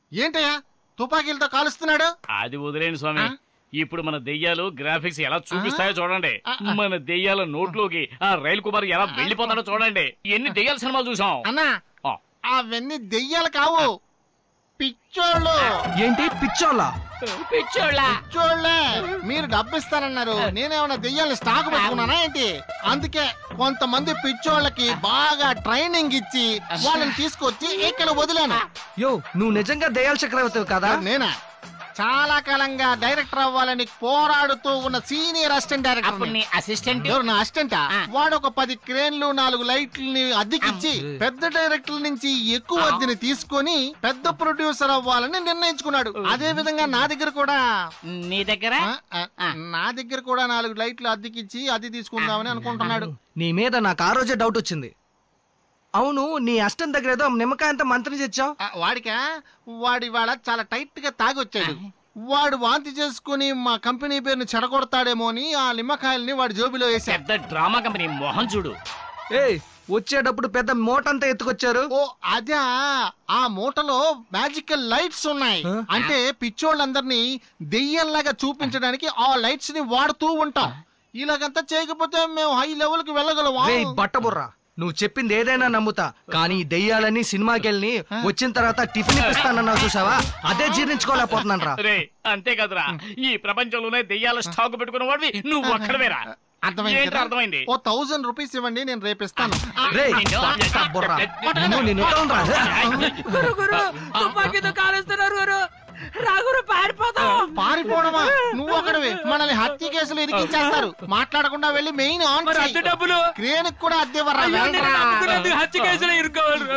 ఏంటయ్యా తుపాకీలతో కాలుస్తున్నాడు అది వదిలేండి స్వామి ఆ? ఇప్పుడు మన దెయ్యాలు గ్రాఫిక్స్ ఎలా చూపిస్తాయో చూడండి ఆ, ఆ. మన దెయ్యాల నోట్లోకి ఆ రైలు కుమార్ ఎలా వెళ్ళిపోతాడో చూడండి ఎన్ని దెయ్యాల సినిమాలు చూసాం అన్నా ఆ. అవన్నీ దెయ్యాలు కావు పిచ్చోళ్ళు ఏంటి పిచ్చోళ్ళ పిచ్చోళ్ళే మీరు డబ్బు ఇస్తానన్నారు నేనేమన్నా దెయ్యాలని స్టాక్ పెట్టుకున్నానా ఏంటి అందుకే కొంతమంది పిచ్చోళ్ళకి బాగా ట్రైనింగ్ ఇచ్చి వాళ్ళని తీసుకొచ్చి ఇక్కడ వదిలాను యో నువ్వు నిజంగా దయాల చక్రవర్తి కదా నేనా చాలా కాలంగా డైరెక్టర్ అవ్వాలని పోరాడుతూ ఉన్న సీనియర్ అసిస్టెంట్ డైరెక్టర్ అప్పుడు నీ అసిస్టెంట్ ఎవరు నా అసిస్టెంట్ ఆ. వాడు ఒక పది క్రేన్లు నాలుగు లైట్లని అద్దెకిచ్చి పెద్ద డైరెక్టర్ నుంచి ఎక్కువ అద్దెని తీసుకొని పెద్ద ప్రొడ్యూసర్ అవ్వాలని నిర్ణయించుకున్నాడు అదే విధంగా నా దగ్గర కూడా నీ దగ్గర ఆ, ఆ, ఆ. నా దగ్గర కూడా నాలుగు లైట్లు అద్దెకిచ్చి అద్దె తీసుకుందామని అనుకుంటున్నాడు నీ మీద నాకు ఆ రోజే డౌట్ వచ్చింది అవును నీ అష్టం దగ్గర ఏదో నిమ్మకాయ అంత మంత్రం తెచ్చావు ఆ, వాడికా వాడి వాళ్ళ చాలా టైట్ గా తాగి వచ్చాడు వాడు వాంతి చేసుకుని మా కంపెనీ పేరుని చెడగొడతాడేమో అని ఆ నిమ్మకాయల్ని వాడి జోబిలో వేశాడు పెద్ద డ్రామా కంపెనీ మొహం చూడు ఏ వచ్చేటప్పుడు పెద్ద మూటంతా ఎత్తుకొచ్చారు ఓ అదే ఆ మూటలో మ్యాజికల్ లైట్స్ ఉన్నాయి ఆ? అంటే పిచ్చోళ్ళందరినీ దెయ్యంలాగా చూపించడానికి ఆ లైట్స్ ని వాడుతూ ఉంటాం ఇలాగంతా చేయకపోతే మేము హై లెవెల్ కి వెళ్ళగలమా రే బట్టబుర్రా నువ్వు చెప్పింది ఏదైనా నమ్ముతా కానీ ఈ దెయ్యాలని సినిమాకి వెళ్ళి వచ్చిన తర్వాత టిఫిన్ ఇప్పిస్తానన్నావు చూసావా అదే జీర్ణించుకోలేకపోతున్నాను రా రే అంతే కదరా ఈ ప్రపంచంలోనే దెయ్యాల స్టాక్ పెట్టుకున్న వాడివి నువ్వు ఒక్కడవేరా అర్థమైంది ఏంటి కదా? అర్థమైంది ఓ థౌజండ్ రూపీస్ ఇవ్వండి నేను రేపిస్తాను రే నిన్ను- బుర్రా నిన్ను నేను ఎక్కడ ఉండరా? గురు గురు తుపాకీతో కాలుస్తున్నారు గురు రాగురు పారిపోతాం పారిపోవడమా నువ్వు ఒకడివి మనల్ని హత్య కేసులు ఇరికించేస్తారు మాట్లాడకుండా వెళ్ళి మెయిన్ ఆన్ మరి అద్దె చెయ్యి. డబ్బులు క్రేన్ కూడా అద్దె ఇవ్వరా? అయ్యో, నేను వెళ్ళరా. నమ్ముకున్నందుకు హత్య కేసులో ఇరుకోవాలి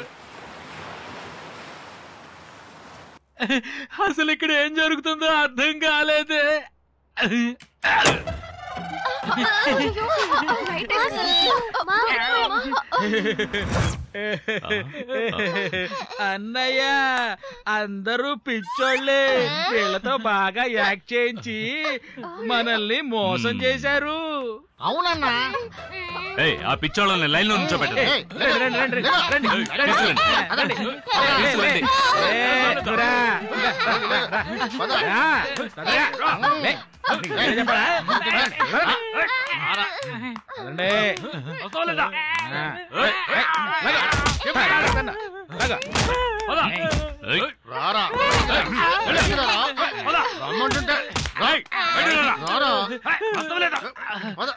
అసలు ఇక్కడ ఏం జరుగుతుందో అర్థం కాలేదే అన్నయ్య అందరూ పిచ్చోళ్ళే వీళ్ళతో బాగా యాక్ట్ చేయించి మనల్ని మోసం చేశారు అవునన్నా ఏయ్, ఆ పిచ్చోళ్ళని లైన్ లో నుంచోబెట్టు ఏయ్, రండి, రండి, రండి, రండి, రండి, రండి, రండి. తీసుకురండి. ఏ, దురా. రా, త్వరగా. లే. ఏం చెప్పరా? రండి. ఆ. లాగా. ఏయ్, రారా వెళ్ళిరా. రమ్మంటుంటే రాయ్. రారా. పద.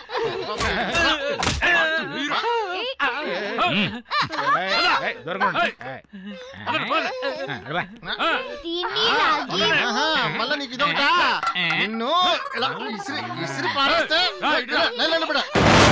ఏయ్, ఏయ్, దూరంగా ఉండు. ఏయ్. ఆ, రా. ఆహా, మళ్ళా నీకు ఇదొకటా నిన్ను ఇలా ఇసిరి ఇసిరి పారేస్తే ఇలా, లే, లే, నిలబడ.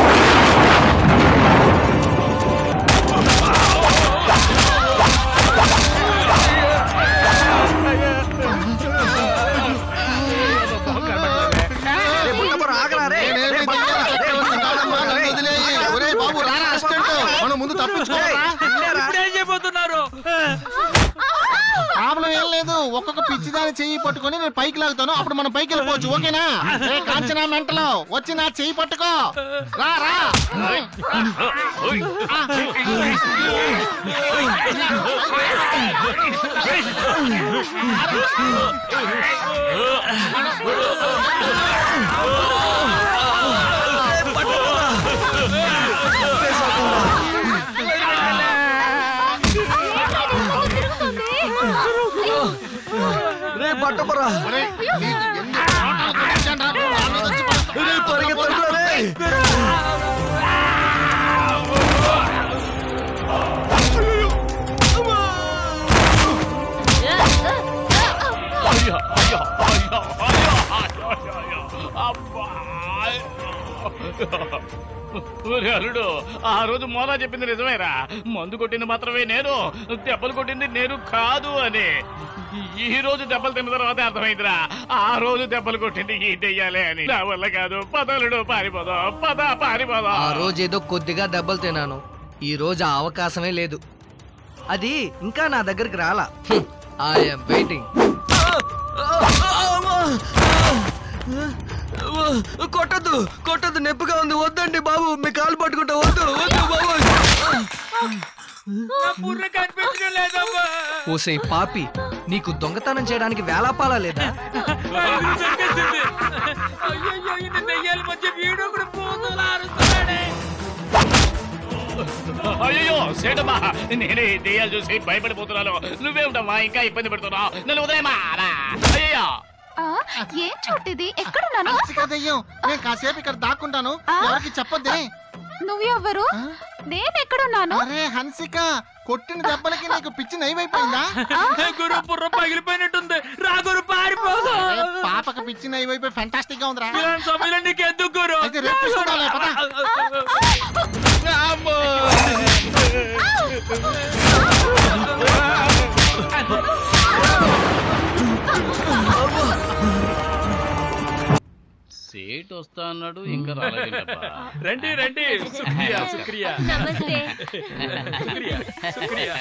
రే బుట్టబుర్రా, ఆగరా రే. నేనేమి రే, బుట్టబుర్రా, రే, దెయ్యాలు కాదమ్మా, నన్ను రే, వదిలేయ్. ఒరేయ్ బాబు రారా అసిస్టెంట్ మనం ముందు తప్పించుకోరా ఇల్లేరా? ఇప్పుడు ఏం చేయబోతున్నారు ప్రాబ్లం ఏం లేదు ఒక్కొక్క పిచ్చిదాని చెయ్యి పట్టుకొని నేను పైకి లాగుతాను అప్పుడు మనం పైకి వెళ్ళిపోవచ్చు ఓకేనా ఏ కాంచనా మెంటలో వచ్చి నా చెయ్యి పట్టుకో రా రా రే బట్టబుర్రా ఒరేయ్, నీకు ఎన్ని ఆటలు కొట్టించానురా, నువ్వు నా మీద వచ్చి పడు. రే పరిగెత్తకురా రే అయ్యో, అయ్యో, అయ్యో, అయ్యో, అయ్యో, అయ్యో, అబ్బా. ఒరే అల్లుడు ఆ రోజు మోనా చెప్పింది నిజమేరా మందు కొట్టింది మాత్రమే నేను దెబ్బలు కొట్టింది నేను కాదు అని ఈ రోజు దెబ్బలు తిన్న తర్వాత అర్థమైందిరా ఆ రోజు దెబ్బలు కొట్టింది ఈ దెయ్యాలే అని నా వల్ల కాదు పదలుడు పారిపోదాం పద పారిపోదాం ఆ రోజు ఏదో కొద్దిగా దెబ్బలు తిన్నాను ఈ రోజు ఆ అవకాశమే లేదు అది ఇంకా నా దగ్గరికి రాలా ఐఎమ్ వెయిటింగ్ కొట్టద్దు కొట్టద్దు నొప్పిగా ఉంది వద్దండి బాబు మీ కాలు పట్టుకుంటా వద్దు వద్దు బాబు బుర్ర కనిపించడం లేదమ్మా ఓసే పాపి నీకు దొంగతనం చేయడానికి వేలాపాలా లేదా అది దొరికేసింది. అయ్యయ్యో, ఇన్ని దెయ్యాల మధ్య వీడు కూడా పోతులా అరుస్తున్నాడే. అయ్యో సేటమ్మా నేనే ఈ దెయ్యాలు చూసి భయపడిపోతున్నాను నువ్వేమిటమ్మా ఇంకా ఇబ్బంది పెడుతున్నావు నన్ను వదిలేమా అయ్యో ఆ, ఏం చోటిది ఎక్కడున్నాను హన్సిక దెయ్యం నేను కాసేపు ఇక్కడ దాక్కుంటాను ఆ? ఎవరికి చెప్పొద్దే నువ్వెవ్వరు ఆ? నేను ఎక్కడున్నాను అరే హన్సిక కొట్టిన దెబ్బలకి నీకు పిచ్చి నైవైపోయిందా గురు బుర్ర పగిలిపోయినట్టుంది రా గురు పారిపోదు అరే, పాపకి పిచ్చి నైవైపోయి ఫెంటాస్టిక్ గా ఉందిరా ఇలాంటి సమయంలో నీకెందుకు గురు అయితే రేపు చూసుకోవాలి, పద. సేట్ వస్తా అన్నాడు ఇంకా రాలేదేంటబ్బా రండి రండి శుక్రియా శుక్రియా నమస్తే శుక్రియా శుక్రియా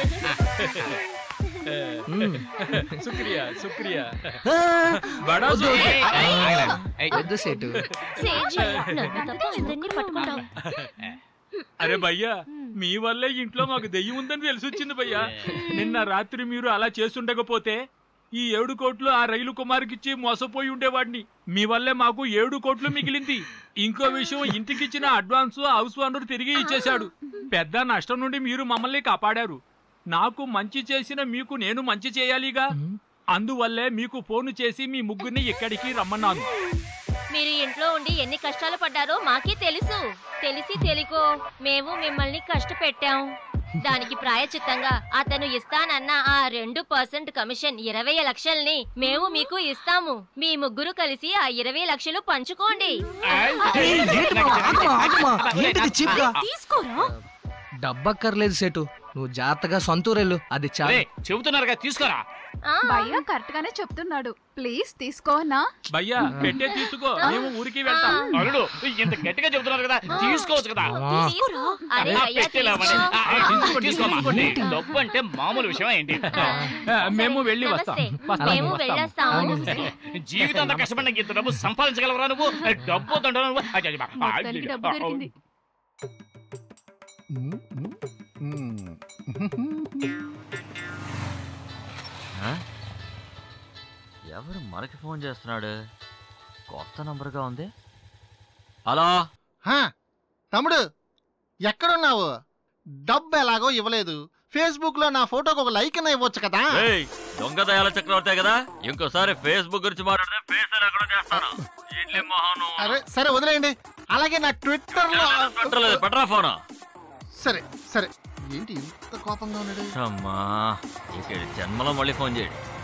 మ్మ్. శుక్రియా శుక్రియా బడా వద్దు, వద్దు. శుక్రియా. ఏయ్, వద్దు సేటు సేజీ నన్ను తప్ప అందరినీ పట్టుకుంటాం అరే భయ్యా మీ వల్లే ఇంట్లో మాకు దెయ్యం ఉందని తెలిసి వచ్చింది భయ్యా నిన్న రాత్రి మీరు అలా చేసుండకపోతే ఈ ఏడు కోట్లు ఆ రైలు కుమార్కిచ్చి మోసపోయి ఉండేవాడిని మీ వల్లే మాకు ఏడు కోట్లు మిగిలింది ఇంకో విషయం ఇంటికిచ్చిన అడ్వాన్స్ హౌస్ ఓనర్ తిరిగి ఇచ్చేశాడు పెద్ద నష్టం నుండి మీరు మమ్మల్ని కాపాడారు నాకు మంచి చేసిన మీకు నేను మంచి చేయాలిగా అందువల్లే మీకు ఫోన్ చేసి మీ ముగ్గురిని ఇక్కడికి రమ్మన్నాను మీరు ఇంట్లో ఉండి ఎన్ని కష్టాలు పడ్డారో మాకే తెలుసు తెలిసి తెలికో మేము మిమ్మల్ని కష్టపెట్టాం దానికి ప్రాయచిత్తంగా అతను ఇస్తానన్న ఆ రెండు పర్సెంట్ కమిషన్ ఇరవై లక్షల్ని మేము మీకు ఇస్తాము మీ ముగ్గురు కలిసి ఆ ఇరవై లక్షలు పంచుకోండి ఏయ్, ఏంటి మామ? ఆగమా, ఆగమా. ఏంటిది చీప్ గా తీసుకోరా డబ్బక్కర్లేదు సేటు నువ్వు జాగ్రత్తగా సొంతూరెళ్ళు అది చాలు రేయ్, చెబుతున్నారుగా తీసుకోరా ఆ, భయ్య కరెక్ట్ గానే చెప్తున్నాడు ప్లీజ్ తీసుకోనా భయ్యా పెట్టే తీసుకో మేము ఊరికి వెళ్తాం అల్లుడు ఇంత గట్టిగా చెబుతున్నారు కదా తీసుకోవచ్చు కదా తీసుకో. అరే ఆ, అయ్యా, పెట్టేలామని. తీసుకో. ఆ, ఆ, తీసుకోమ్మా. నీ డబ్బు అంటే మామూలు విషయం ఏంటి ఆ, మేము వెళ్ళి వస్తాం నమస్తే. వస్తాం, మేము వస్తాం. వెళ్ళొస్తాము జీవితం అంతా కష్టపడిన ఇంత డబ్బు సంపాదించగలవరా నువ్వు డబ్బు వద్దంటావా నువ్వు అయ్య, అయ్య, అయ్య. మొత్తానికి డబ్బు దొరికింది ఆ? ఎవరు మనకి ఫోన్ చేస్తున్నాడు కొత్త నంబర్గా ఉంది హలో హా, తమ్ముడు ఎక్కడున్నావు డబ్బు ఎలాగో ఇవ్వలేదు ఫేస్బుక్ లో నా ఫోటోకి ఒక లైక్ అయినా ఇవ్వచ్చు కదా ఏయ్, దొంగ దయాల చక్రవర్తే కదా ఇంకోసారి ఫేస్బుక్ గురించి మాట్లాడితే ఫేస్ ఎక్కడ చేస్తాను ఇడ్లీ మొహను. అరే సరే వదిలేయండి అలాగే నా ట్విట్టర్ లో పెట్టలేదు పెట్టరా ఫోన్ సరే సరే ఏంటి ఇంత కోపంగా ఉన్నాడు అమ్మా ఇక జన్మలో మళ్ళీ ఫోన్ చేయడు